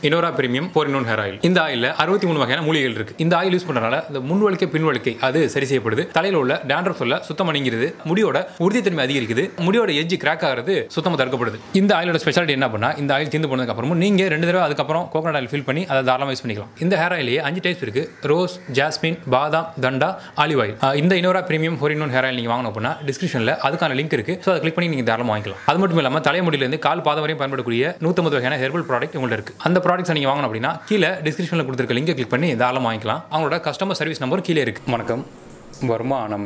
இனோரா premium four in one hair oil இந்த ஆயிலில் அறுபத்தி மூணு வகையான மூலிகைகள் இருக்கு இந்த ஆயில் யூஸ் பண்றதுனால இந்த முன்வழுக்கை பின்வழுக்கை அது சரி செய்யப்படுது தலையில உள்ள டேண்ட்ரஃப் சொல்ல சுத்தம் பண்ணிங்கிறது முடியோட உறுதித்தன்மை அதிகரிக்குது முடியோட எஜ்ஜி கிராக் ஆகிறது சுத்தமாக தடுக்கப்படுது இந்த ஆயிலோட ஸ்பெஷாலிட்டி என்ன பண்ணா இந்த ஆயில் தீர்ந்து போனதுக்கு அப்புறமும் நீங்க ரெண்டு தடவை அதுக்கப்புறம் கோகனட் ஆயில் ஃபில் பண்ணி அதை தாராளமாக யூஸ் பண்ணிக்கலாம் இந்த ஹேர் ஆயிலே அஞ்சு டைப்ஸ் இருக்கு ரோஸ் ஜாஸ்மின் பாதாம் தண்டா ஆலிவ் ஆயில் அஹ் இந்த Inora premium four in one hair oil நீங்க வாங்கணும் அப்படின்னா டிஸ்கிரிப்ஷனில் அதுக்கான லிங்க் இருக்கு ஸோ அதை கிளிக் பண்ணி நீங்க தாராளமாக வாங்கிக்கலாம் அது மட்டும் இல்லாமல் தலைமுடியிலேருந்து கால் பாதம் வரையும் பயன்படக்கூடிய நூற்றம்பது வகையான ஹெர்பல் ப்ராடக்ட் உங்கள்ட்ட இருக்கு அந்த ப்ராடக்ட்ஸ் நீங்க வாங்கணும் அப்படின்னா கீழே டிஸ்கிரிப்ஷனில் கொடுத்துருக்க லிங்கை கிளிக் பண்ணி தாராளமாக வாங்கிக்கலாம் அவங்களோட கஸ்டமர் சர்வீஸ் நம்பர் கீழே இருக்கு வணக்கம் வருமா நம்ம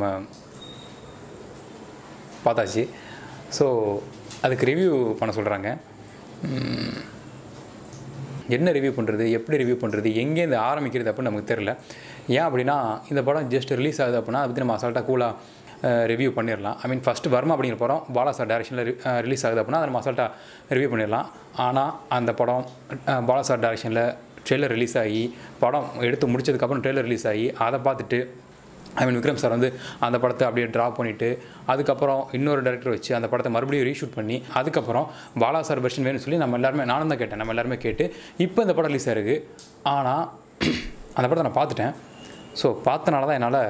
பார்த்தாச்சு ஸோ அதுக்கு ரிவ்யூ பண்ண சொல்கிறாங்க என்ன ரிவ்யூ பண்ணுறது எப்படி ரிவ்யூ பண்ணுறது எங்கேருந்து ஆரம்பிக்கிறது அப்படின்னு நமக்கு தெரில ஏன் அப்படின்னா இந்த படம் ஜஸ்ட் ரிலீஸ் ஆகுது அப்படின்னா அதை பற்றி நம்ம அசால்ட்டாக கூலாக ரிவ்யூ பண்ணிடலாம் ஐ மீன் ஃபஸ்ட்டு வர்மா அப்படிங்கிற படம் பாலா சார் டேரக்ஷனில் ரிலீஸ் ஆகுது அப்படின்னா அதை நம்ம அசால்ட்டாக ரிவ்யூ பண்ணிடலாம் ஆனால் அந்த படம் அஹ், பாலா சார் டேரக்ஷனில் ட்ரெய்லர் ரிலீஸ் ஆகி படம் எடுத்து முடிச்சதுக்கப்புறம் ட்ரெய்லர் ரிலீஸ் ஆகி அதை பார்த்துட்டு ஐ மீன் விக்ரம் சார் வந்து அந்த படத்தை அப்படியே ட்ரா பண்ணிவிட்டு அதுக்கப்புறம் இன்னொரு டேரக்டர் வச்சு அந்த படத்தை மறுபடியும் ரீஷூட் பண்ணி அதுக்கப்புறம் பாலா சார் வெர்ஷன் வேணும்னு சொல்லி நம்ம எல்லாருமே நானும் தான் கேட்டேன் நம்ம எல்லாருமே கேட்டு இப்போ இந்த படம் ரிலீஸ் ஆயிருக்கு ஆனால் அந்த படத்தை நான் பார்த்துட்டேன் ஸோ பார்த்தனால தான் என்னால்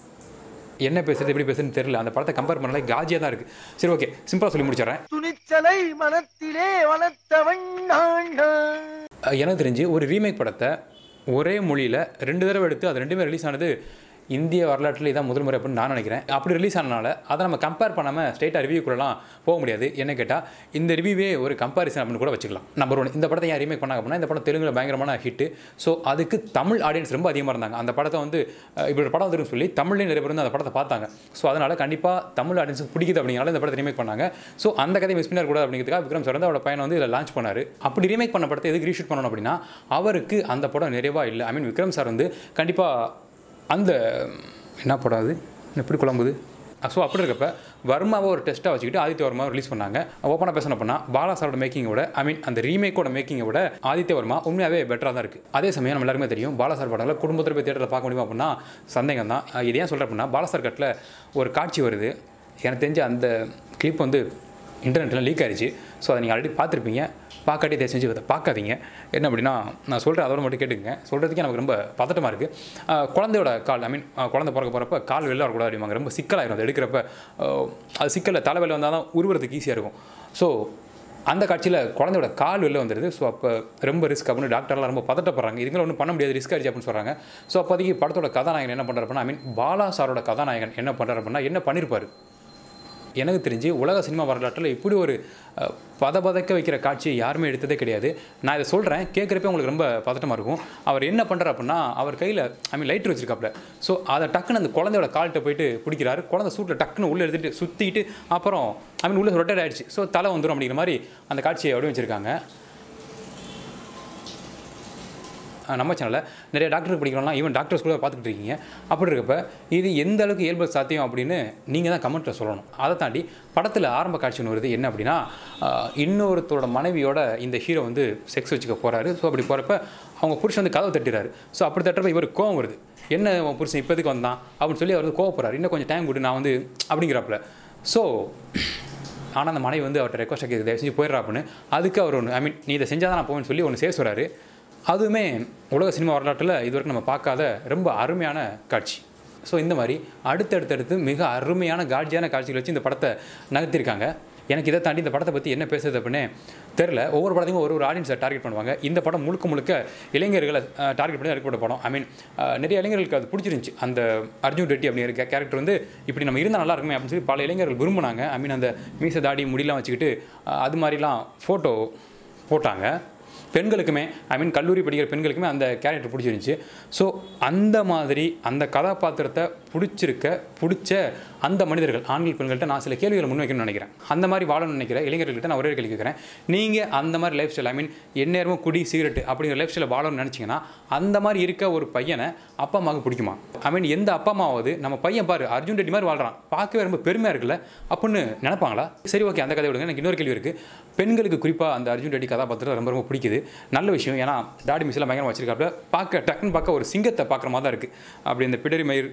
என்ன பேசுறது எப்படி பேசுறதுன்னு தெரியல அந்த படத்தை கம்பேர் பண்ணாலே காஜியாக தான் இருக்குது சரி ஓகே சிம்பிளாக சொல்லி முடிச்சிடுறேன் துணிச்சலை மனத்திலே வளர்த்தவன் நான் நான். அஹ் எனக்கு தெரிஞ்சு ஒரு ரீமேக் படத்தை ஒரே மொழியில் ரெண்டு தடவை எடுத்து அது ரெண்டுமே ரிலீஸ் ஆனது இந்திய வரலாற்றில் இதான் முதல் முறை அப்படின்னு நான் நினைக்கிறேன் அப்படி ரிலீஸ் ஆனனால அதை நம்ம கம்பேர் பண்ணாமல் ஸ்ட்ரெயிட்டாக ரிவ்யூக்குள்ளலாம் போக முடியாது என்ன கேட்டால் இந்த ரிவ்யூவே ஒரு கம்பாரிசன் அப்படின்னு கூட வச்சுக்கலாம் நம்பர் ஒன் இந்த படத்தை ஏன் ரீமேக் பண்ணாங்க அப்படின்னா இந்த படம் தெலுங்குல பயங்கரமான ஹிட்டு ஸோ அதுக்கு தமிழ் ஆடியன்ஸ் ரொம்ப அதிகமாக இருந்தாங்க அந்த படத்தை வந்து அஹ், இப்படி ஒரு படம் வந்துருன்னு சொல்லி தமிழ்லேயும் நிறைய பேர் வந்து அந்த படத்தை பார்த்தாங்க ஸோ அதனால் கண்டிப்பாக தமிழ் ஆடியன்ஸுக்கு பிடிக்குது அப்படிங்கிறனால இந்த படத்தை ரீமேக் பண்ணாங்க ஸோ அந்த கதையை மிஸ் பண்ணிடக்கூடாது அப்படிங்கிறதுக்காக விக்ரம் சார் வந்து அவரோட பையனை வந்து இதில் லான்ச் பண்ணார் அப்படி ரீமேக் பண்ண படத்தை எதுக்கு ரீஷூட் பண்ணணும் அப்படின்னா அவருக்கு அந்த படம் நிறைவாக இல்லை ஐ மீன் விக்ரம் சார் வந்து கண்டிப்பாக அந்த என்ன படம் அது எப்படி குழம்புது ஸோ அப்படி இருக்கப்ப வர்மாவை ஒரு டெஸ்ட்டாக வச்சுக்கிட்டு ஆதித்ய வர்மா ரிலீஸ் பண்ணாங்க ஓப்பனாக பேசணும் அப்படின்னா பாலா சாரோட மேக்கிங்கை விட ஐ மீன் அந்த ரீமேக்கோட மேக்கிங்கை விட ஆதித்ய வர்மா உண்மையாகவே பெட்டராக தான் இருக்குது அதே சமயம் நம்ம எல்லாருமே தெரியும் பாலா சார் படங்களை குடும்பத்தில் போய் தேட்டரில் பார்க்க முடியுமா அப்படின்னா சந்தேகம் தான் இது ஏன் சொல்கிறேன் அப்படின்னா பாலா சார் கட்டில் ஒரு காட்சி வருது எனக்கு தெரிஞ்ச அந்த கிளிப் வந்து இன்டர்நெட்டில் லீக் ஆயிடுச்சு ஸோ அதை நீங்கள் ஆல்ரெடி பார்த்துருப்பீங்க பார்க்காட்டி தயவு செஞ்சு அதை பார்க்காதீங்க என்ன அப்படின்னா நான் சொல்கிறேன் அதோட மட்டும் கேட்டுக்கங்க சொல்கிறதுக்கே நமக்கு ரொம்ப பதட்டமாக இருக்குது குழந்தையோட கால் ஐ மீன் குழந்தை பிறக்க போகிறப்ப கால் வெளில வரக்கூடாது அப்படிம்பாங்க ரொம்ப சிக்கலாயிரும் அது எடுக்கிறப்ப ஆஹ், அது சிக்கலில் தலை வெளில வந்தால் தான் உருவுறதுக்கு ஈஸியாக இருக்கும் ஸோ அந்த காட்சியில் குழந்தையோட கால் வெளில வந்துடுது ஸோ அப்போ ரொம்ப ரிஸ்க் அப்படின்னு டாக்டர்லாம் ரொம்ப பதட்டப்படுறாங்க இதுங்களை ஒன்றும் பண்ண முடியாது ரிஸ்க் ஆயிடுச்சு அப்படின்னு சொல்கிறாங்க ஸோ அப்போதைக்கு படத்தோட கதாநாயகன் என்ன பண்ணுறாரு அப்படின்னா ஐ மீன் பாலா சாரோட கதாநாயகன் என்ன பண்ணுறாரு அப்படின்னா என்ன பண்ணியிருப்பாரு எனக்கு தெரிஞ்சு உலக சினிமா வரலாற்றில் இப்படி ஒரு அஹ், பதபதக்க வைக்கிற காட்சியை யாருமே எடுத்ததே கிடையாது நான் இதை சொல்கிறேன் கேட்குறப்ப உங்களுக்கு ரொம்ப பதட்டமாக இருக்கும் அவர் என்ன பண்ணுறாரு அப்படின்னா அவர் கையில் ஐ மீன் லைட்டர் வச்சிருக்காப்புல ஸோ அதை டக்குன்னு அந்த குழந்தையோட கால்கிட்ட போயிட்டு பிடிக்கிறாரு குழந்தை சூட்டில் டக்குன்னு உள்ளே எடுத்துகிட்டு சுற்றிட்டு அப்புறம் ஐ மீன் உள்ளே ரொட்டேட் ஆயிடுச்சு ஸோ தலை வந்துடும் அப்படிங்கிற மாதிரி அந்த காட்சியை அப்படியே வச்சுருக்காங்க அஹ் நம்ம சேனலில் நிறைய டாக்டர் படிக்கிறவங்களாம் ஈவன் டாக்டர்ஸ் கூட பார்த்துக்கிட்டு இருக்கீங்க அப்படி இருக்கப்ப இது எந்த அளவுக்கு இயல்பு சாத்தியம் அப்படின்னு நீங்கள் தான் கமெண்ட்டில் சொல்லணும் அதை தாண்டி படத்தில் ஆரம்ப காட்சி ஒன்று வருது என்ன அப்படின்னா அஹ், இன்னொருத்தரோட மனைவியோட இந்த ஹீரோ வந்து செக்ஸ் வச்சுக்க போகிறாரு ஸோ அப்படி போகிறப்ப அவங்க புருஷன் வந்து கதவை தட்டிறாரு ஸோ அப்படி தட்டுறப்ப இவர் கோவம் வருது என்ன உன் புருஷன் இப்போதுக்கு வந்தான் அப்படின்னு சொல்லி அவர் வந்து கோவப்படுறாரு இன்னும் கொஞ்சம் டைம் கொடு நான் வந்து அப்படிங்கிறாப்புல ஸோ ஆனால் அந்த மனைவி வந்து அவர்கிட்ட ரெக்வஸ்ட் கேட்குது தயவு செஞ்சு போயிடுறா அப்படின்னு அதுக்கு அவர் ஒன்று ஐ மீன் நீ இதை செஞ்சால் தான் நான் போவேன்னு சொல்லி ஒன்று சேஸ் வராரு அதுவுமே உலக சினிமா வரலாற்றில் இதுவரைக்கும் நம்ம பார்க்காத ரொம்ப அருமையான காட்சி ஸோ இந்த மாதிரி அடுத்தடுத்தடுத்து மிக அருமையான காட்சியான காட்சிகள் வச்சு இந்த படத்தை நகர்த்திருக்காங்க எனக்கு இதை தாண்டி இந்த படத்தை பற்றி என்ன பேசுறது அப்படின்னு தெரில ஒவ்வொரு படத்தையும் ஒரு ஒரு ஆடியன்ஸை டார்கெட் பண்ணுவாங்க இந்த படம் முழுக்க முழுக்க இளைஞர்களை டார்கெட் பண்ணி எடுக்கப்பட்ட படம் ஐ மீன் நிறைய இளைஞர்களுக்கு அது பிடிச்சிருந்துச்சி அந்த அர்ஜுன் ரெட்டி அப்படிங்கிற கேரக்டர் வந்து இப்படி நம்ம இருந்தால் நல்லா இருக்குமே அப்படின்னு சொல்லி பல இளைஞர்கள் விரும்பினாங்க ஐ மீன் அந்த மீச தாடி முடியெல்லாம் வச்சுக்கிட்டு அஹ், அது மாதிரிலாம் ஃபோட்டோ போட்டாங்க பெண்களுக்குமே ஐ மீன் கல்லூரி படிக்கிற பெண்களுக்குமே அந்த கேரக்டர் பிடிச்சிருந்துச்சி ஸோ அந்த மாதிரி அந்த கதாபாத்திரத்தை பிடிச்சிருக்க பிடிச்ச அந்த மனிதர்கள் ஆண்கள் பெண்கள்கிட்ட நான் சில கேள்விகளை முன்வைக்கணும்னு நினைக்கிறேன் அந்த மாதிரி வாழணும்னு நினைக்கிற இளைஞர்கள்கிட்ட நான் ஒரே ஒரு கேள்வி கேட்குறேன் நீங்கள் அந்த மாதிரி லைஃப் ஸ்டைல் ஐ மீன் எந்நேரமும் குடி சிகரெட் அப்படிங்கிற லைஃப் ஸ்டைலில் வாழணும்னு நினச்சிங்கன்னா அந்த மாதிரி இருக்க ஒரு பையனை அப்பா அம்மாவுக்கு பிடிக்குமா ஐ மீன் எந்த அப்பா அம்மாவது நம்ம பையன் பாரு அர்ஜுன் ரெட்டி மாதிரி வாழ்றான் பார்க்கவே ரொம்ப பெருமையாக இருக்குல்ல அப்படின்னு நினைப்பாங்களா சரி ஓகே அந்த கதை விடுங்க எனக்கு இன்னொரு கேள்வி இருக்குது பெண்களுக்கு குறிப்பாக அந்த அர்ஜுன் ரெட்டி கதாபாத்திரம் ரொம்ப ரொம்ப பிடிக்குது நல்ல விஷயம் ஏன்னா தாடி மிஸ்லாம் பயங்கரமாக வச்சிருக்காப்புல பார்க்க டக்குன்னு பார்க்க ஒரு சிங்கத்தை பார்க்குற மாதிரி தான் இருக்குது அப்படி இந்த பிடரி மயிர் அஹ், விரிஞ்சிருக்க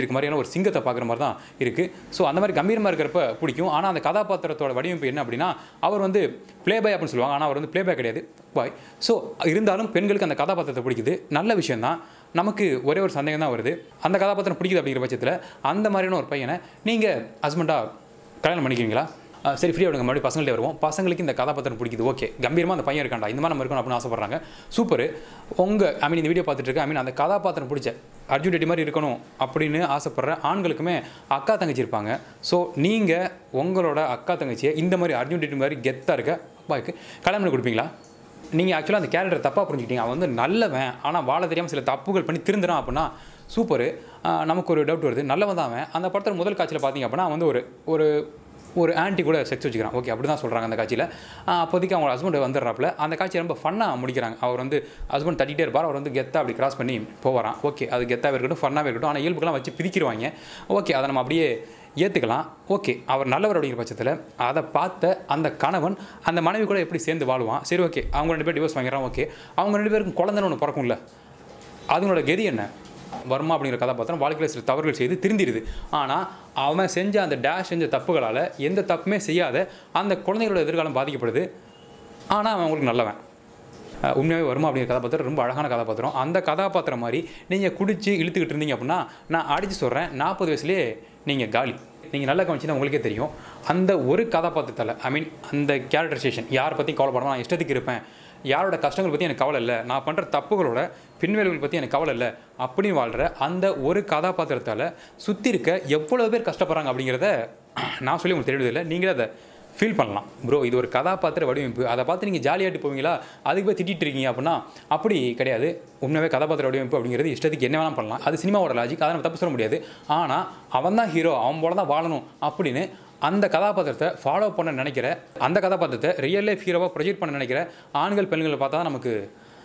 இருக்க மாதிரியான ஒரு சிங்கத்தை பார்க்குற மாதிரி தான் இருக்குது ஸோ அந்த மாதிரி கம்பீரமாக இருக்கிறப்ப பிடிக்கும் ஆனால் அந்த கதாபாத்திரத்தோட வடிவமைப்பு என்ன அப்படின்னா அவர் வந்து ப்ளே பாய் அப்படின்னு சொல்லுவாங்க ஆனால் அவர் வந்து ப்ளே பாய் கிடையாது பாய் ஸோ இருந்தாலும் பெண்களுக்கு அந்த கதாபாத்திரத்தை பிடிக்குது நல்ல விஷயம் தான் நமக்கு ஒரே ஒரு சந்தேகம் தான் வருது அந்த கதாபாத்திரம் பிடிக்குது அப்படிங்கிற பட்சத்தில் அந்த மாதிரியான ஒரு பையனை நீங்கள் ஹஸ்பண்டாக கல்யாணம் பண்ணிக்கிறீங்களா அஹ் சரி ஃப்ரீயாக விடுங்க மறுபடியும் பசங்கள்ட்ட வருவோம் பசங்களுக்கு இந்த கதாபாத்திரம் பிடிக்குது ஓகே கம்பீரமாக அந்த பையன் இருக்காண்டா இந்த மாதிரி நம்ம இருக்கணும் அப்படின்னு ஆசைப்படுறாங்க சூப்பர் உங்கள் ஐ மீன் இந்த வீடியோ பார்த்துட்டு இருக்க ஐ மீன் அந்த கதாபாத்திரம் பிடிச்ச அர்ஜுன் ரெட்டி மாதிரி இருக்கணும் அப்படின்னு ஆசைப்படுற ஆண்களுக்குமே அக்கா தங்கச்சி இருப்பாங்க ஸோ நீங்கள் உங்களோட அக்கா தங்கச்சியை இந்த மாதிரி அர்ஜுன் ரெட்டி மாதிரி கெத்தாக இருக்க அப்பாவுக்கு கல்யாணம் பண்ணி கொடுப்பீங்களா நீங்கள் ஆக்சுவலாக அந்த கேரக்டர் தப்பாக புரிஞ்சுக்கிட்டீங்க அவன் வந்து நல்லவன் ஆனால் வாழ தெரியாமல் சில தப்புகள் பண்ணி திருந்துறான் அப்படின்னா சூப்பர் நமக்கு ஒரு டவுட் வருது நல்லவன் தான் அவன் அந்த படத்தில் முதல் காட்சியில் பார்த்தீங்க அப்படின்னா அவன் வந்து ஒரு ஒரு ஒரு ஆன்ட்டி கூட செக்ஸ் வச்சுக்கிறான் ஓகே அப்படி தான் சொல்கிறாங்க அந்த காட்சியில் அப்போதைக்கு அவங்க ஹஸ்பண்ட் வந்துடுறாப்புல அந்த காட்சி ரொம்ப ஃபன்னாக முடிக்கிறாங்க அவர் வந்து ஹஸ்பண்ட் தட்டிகிட்டே இருப்பார் அவர் வந்து கெத்தாக அப்படி கிராஸ் பண்ணி போவாராம் ஓகே அது கெத்தாக இருக்கட்டும் ஃபன்னாகவே இருக்கட்டும் ஆனால் இயல்புக்கெல்லாம் வச்சு பிரிக்கிடுவாங்க ஓகே அதை நம்ம அப்படியே ஏற்றுக்கலாம் ஓகே அவர் நல்லவர் அப்படிங்கிற பட்சத்தில் அதை பார்த்த அந்த கணவன் அந்த மனைவி கூட எப்படி சேர்ந்து வாழுவான் சரி ஓகே அவங்க ரெண்டு பேர் டிவோர்ஸ் வாங்கிறான் ஓகே அவங்க ரெண்டு பேருக்கும் குழந்தைன்னு ஒன்று பிறக்கும்ல அதுங்களோட கெதி என்ன வர்மா அப்படிங்கிற கதாபாத்திரம் வாழ்க்கையில் சில தவறுகள் செய்து திருந்திடுது ஆனால் அவன் செஞ்ச அந்த டேஷ் செஞ்ச தப்புகளால் எந்த தப்புமே செய்யாத அந்த குழந்தைகளோட எதிர்காலம் பாதிக்கப்படுது ஆனால் அவன் உங்களுக்கு நல்லவன் அஹ் உண்மையாகவே வருமா அப்படிங்கிற கதாபாத்திரம் ரொம்ப அழகான கதாபாத்திரம் அந்த கதாபாத்திரம் மாதிரி நீங்கள் குடிச்சு இழுத்துக்கிட்டு இருந்தீங்க அப்படின்னா நான் அடித்து சொல்கிறேன் நாற்பது வயசுலேயே நீங்கள் காலி நீங்கள் நல்லா கவனிச்சுன்னா உங்களுக்கே தெரியும் அந்த ஒரு கதாபாத்திரத்தால் ஐ மீன் அந்த கேரக்டரைசேஷன் யாரை பற்றி கவலைப்படாமல் நான் இஷ்டத்துக்கு இருப்பேன் யாரோட கஷ்டங்கள் பற்றி எனக்கு கவலை இல்லை நான் பண்ணுற தப்புகளோட பின்விளைவுகள் பற்றி எனக்கு கவலை இல்லை அப்படின்னு வாழ்கிற அந்த ஒரு கதாபாத்திரத்தால் சுற்றி இருக்க எவ்வளோ பேர் கஷ்டப்படுறாங்க அப்படிங்கிறத நான் சொல்லி உங்களுக்கு தெரியுறதில்லை நீங்களே அதை ஃபீல் பண்ணலாம் ப்ரோ இது ஒரு கதாபாத்திர வடிவமைப்பு அதை பார்த்து நீங்கள் ஜாலியாட்டு போவீங்களா அதுக்கு போய் திட்டிட்டு இருக்கீங்க அப்படின்னா அப்படி கிடையாது உண்மையாகவே கதாபாத்திர வடிவமைப்பு அப்படிங்கிறது இஷ்டத்துக்கு என்ன வேணாலும் பண்ணலாம் அது சினிமாவோட லாஜிக் அதை நம்ம தப்பு சொல்ல முடியாது ஆனால் அவன் தான் ஹீரோ அவன் போல தான் வாழணும் அப்படின்னு அந்த கதாபாத்திரத்தை ஃபாலோ பண்ண நினைக்கிற அந்த கதாபாத்திரத்தை ரியல் லைஃப் ஹீரோவாக ப்ரொஜெக்ட் பண்ண நினைக்கிற ஆண்கள் பெண்களை பார்த்தா தான் நமக்கு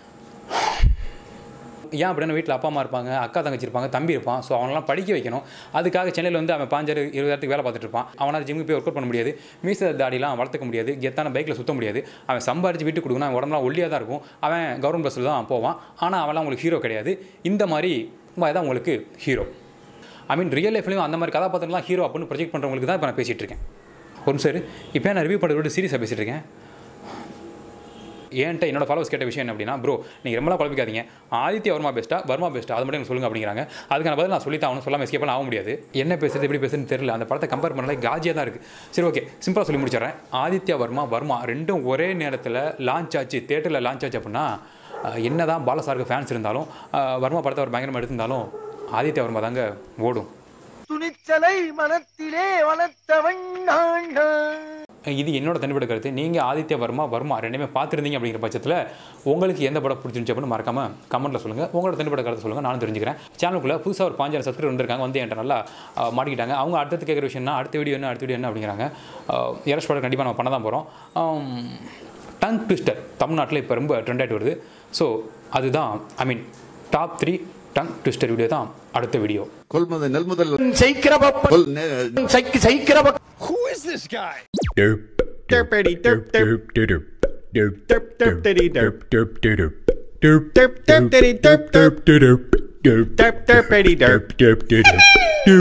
ஏன் அப்படின்னா வீட்டில் அப்பா அம்மா இருப்பாங்க அக்கா தங்கச்சி இருப்பாங்க தம்பி இருப்பான் ஸோ அவனெல்லாம் படிக்க வைக்கணும் அதுக்காக சென்னையில் வந்து அவன் பாஞ்சாறு இருபதாயிரத்துக்கு வேலை பார்த்துட்டு இருப்பான் அவனால் ஜிம்முக்கு போய் ஒர்க் அவுட் பண்ண முடியாது மீச தாடிலாம் வளர்த்துக்க முடியாது கெத்தான பைக்கில் சுத்த முடியாது அவன் சம்பாரிச்சு வீட்டுக்கு கொடுக்கணும் அவன் உடம்புலாம் ஒல்லியாக தான் இருக்கும் அவன் கவர்மெண்ட் பஸ்ஸில் தான் போவான் ஆனால் அவன்லாம் உங்களுக்கு ஹீரோ கிடையாது இந்த மாதிரி தான் உங்களுக்கு ஹீரோ ஐ மீன் ரியல் லைஃப்லையும் அந்த மாதிரி கதாபாத்திரம்லாம் ஹீரோ அப்படின்னு ப்ரொஜெக்ட் பண்ணுறவங்களுக்கு தான் இப்போ நான் பேசிகிட்டு இருக்கேன் ஒரு நிமிஷம் இப்போ நான் ரிவ்யூ பண்ணுறது சீரியஸாக பேசிகிட்டு இருக்கேன் ஏன்ட்ட என்னோட ஃபாலோவர்ஸ் கேட்ட விஷயம் என்ன அப்படின்னா ப்ரோ நீங்கள் ரொம்பலாம் குழப்பிக்காதீங்க ஆதித்ய வர்மா பெஸ்ட்டா வர்மா பெஸ்ட்டா அது மட்டும் எனக்கு சொல்லுங்க அப்படிங்கிறாங்க அதுக்கான பதில் நான் சொல்லித்தான் அவனு சொல்லாமல் எஸ்கேப்லாம் ஆக முடியாது என்ன பேசுறது எப்படி பேசுறதுன்னு தெரியல அந்த படத்தை கம்பேர் பண்ணல காஜியாக தான் இருக்குது சரி ஓகே சிம்பிளாக சொல்லி முடிச்சிடறேன் ஆதித்யா வர்மா வர்மா ரெண்டும் ஒரே நேரத்தில் லான்ச் ஆச்சு தேட்டரில் லான்ச் ஆச்சு அப்படின்னா என்ன தான் பாலசாருக்கு ஃபேன்ஸ் இருந்தாலும் அஹ், வர்மா படத்தை அவர் பயங்கரமாக எடுத்திருந்தாலும் ஆதித்யா வர்மா தாங்க ஓடும் துணிச்சலை மனத்திலே வளர்த்தவன் நான் நான். இது என்னோட தனிப்பட்ட கருத்து நீங்கள் ஆதித்ய வர்மா வர்மா ரெண்டுமே பார்த்துருந்தீங்க அப்படிங்கிற பட்சத்தில் உங்களுக்கு எந்த படம் பிடிச்சிருந்துச்சு அப்படின்னு மறக்காம கமெண்ட்டில் சொல்லுங்கள் உங்களோட தனிப்பட்ட கருத்தை சொல்லுங்கள் நானும் தெரிஞ்சுக்கிறேன் சேனலுக்குள்ளே புதுசாக ஒரு பாஞ்சாயிரம் சப்ஸ்கிரைபர் வந்திருக்காங்க வந்து என்கிட்ட நல்லா அஹ், மாட்டிக்கிட்டாங்க அவங்க அடுத்தது கேட்குற விஷயம்னா அடுத்த வீடியோ என்ன அடுத்த வீடியோ என்ன அப்படிங்கிறாங்க எரஸ் படம் கண்டிப்பாக நம்ம பண்ண தான் போகிறோம் டங் ட்விஸ்டர் தமிழ்நாட்டில் இப்போ ரொம்ப ட்ரெண்ட் ஆகிட்டு வருது ஸோ அதுதான் I mean top three tongue twister video தான் அடுத்த வீடியோ கொள்முதல் நெல்முதல் சைக்கிரப்ப கொள் நெ- சைக்கு சைக்கிரப்ப Who is this guy? derp Derpity derp derp derp derp derp derp diddy derp derp derp derp derp derp diddy derp derp derp derp derp derp derpity derp derp derp derp